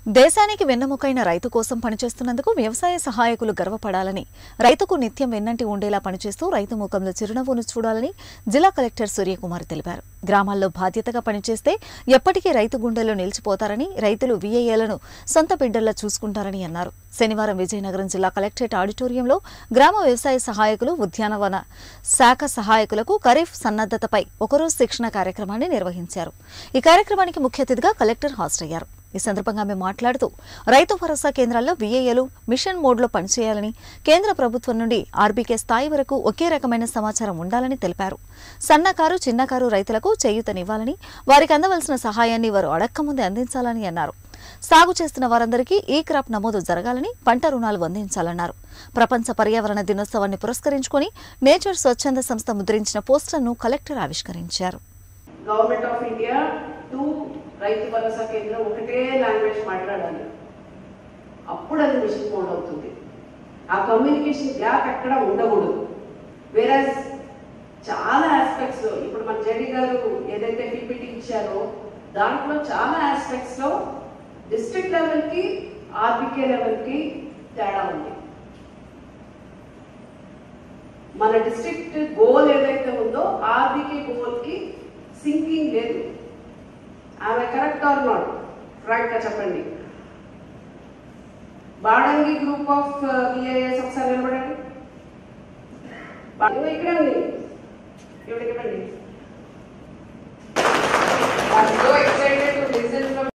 దేశానికి వెన్నెముకైన రైతు కోసం పనిచేస్తున్నందుకు వ్యవసాయ సహాయకులు గర్వపడాలని రైతుకు నిత్యం వెన్నంటి ఉండేలా పనిచేస్తూ రైతు ముఖంలో చిరునవ్వును చూడాలని జిల్లా కలెక్టర్ సూర్యకుమార్ తెలిపారు గ్రామాల్లో బాధ్యతగా పనిచేస్తే ఎప్పటికీ రైతు గుండెల్లో నిలిచిపోతారని రైతులు వీఏఏలను సొంత బిడ్డల్లా చూసుకుంటారని అన్నారు శనివారం విజయనగరం జిల్లా కలెక్టరేట్ ఆడిటోరియంలో గ్రామ వ్యవసాయ సహాయకులు ఉద్యానవన శాఖ సహాయకులకు ఖరీఫ్ సన్నద్ధతపై ఒకరోజు శిక్షణ కార్యక్రమాన్ని నిర్వహించారు ఈ కార్యక్రమానికి ముఖ్య అతిథిగా కలెక్టర్ హాజరయ్యారు ఈ సందర్భంగా ఆమె మాట్లాడుతూ రైతు భరోసా కేంద్రాల్లో వీఏఏలు మిషన్ మోడ్లో పనిచేయాలని కేంద్ర ప్రభుత్వం నుండి ఆర్బీకే స్థాయి వరకు ఒకే రకమైన సమాచారం ఉండాలని తెలిపారు సన్నకారు చిన్నకారు రైతులకు చేయూతనివ్వాలని వారికి అందవలసిన సహాయాన్ని వారు అడక్కముందే అందించాలని అన్నారు సాగు చేస్తున్న వారందరికీ ఈ క్రాప్ నమోదు జరగాలని పంట రుణాలు అందించాలన్నారు ప్రపంచ పర్యావరణ దినోత్సవాన్ని పురస్కరించుకొని నేచర్ స్వచ్ఛంద సంస్థ ముద్రించిన పోస్టర్ను కలెక్టర్ ఆవిష్కరించారు గవర్నమెంట్ ఆఫ్ ఇండియా టూ రైతు భరోసా కేంద్రం ఒకటే లాంగ్వేజ్ మాట్లాడాలి అప్పుడు అది మిషన్ మోడ్ అవుతుంది ఆ కమ్యూనికేషన్ గ్యాప్ ఎక్కడ ఉండకూడదు వేరే చాలా ఆస్పెక్ట్స్ లో ఇప్పుడు మన జడి గారు ఏదైతే పీపీటీ ఇచ్చారో దాంట్లో చాలా ఆస్పెక్ట్స్ లో డిస్ట్రిక్ట్ లెవెల్ కి ఆర్బికే లెవెల్ కి తేడా ఉంది మన డిస్ట్రిక్ట్ గోల్ ఏదైతే ఉందో ఆర్బికే గోల్ కి సింకింగ్ లేదు ఆమె కరెక్ట్ ఆర్ నాట్ ఫ్రాంక్ గా చెప్పండి బాడంగి గ్రూప్ ఆఫ్ విఐఎస్ ఒకసారి నిలబడండి బా- ఇదిగో ఇక్కడే ఉంది ఇవిడ ఇవ్వండి సో ఎక్సైటెడ్ టు లిసన్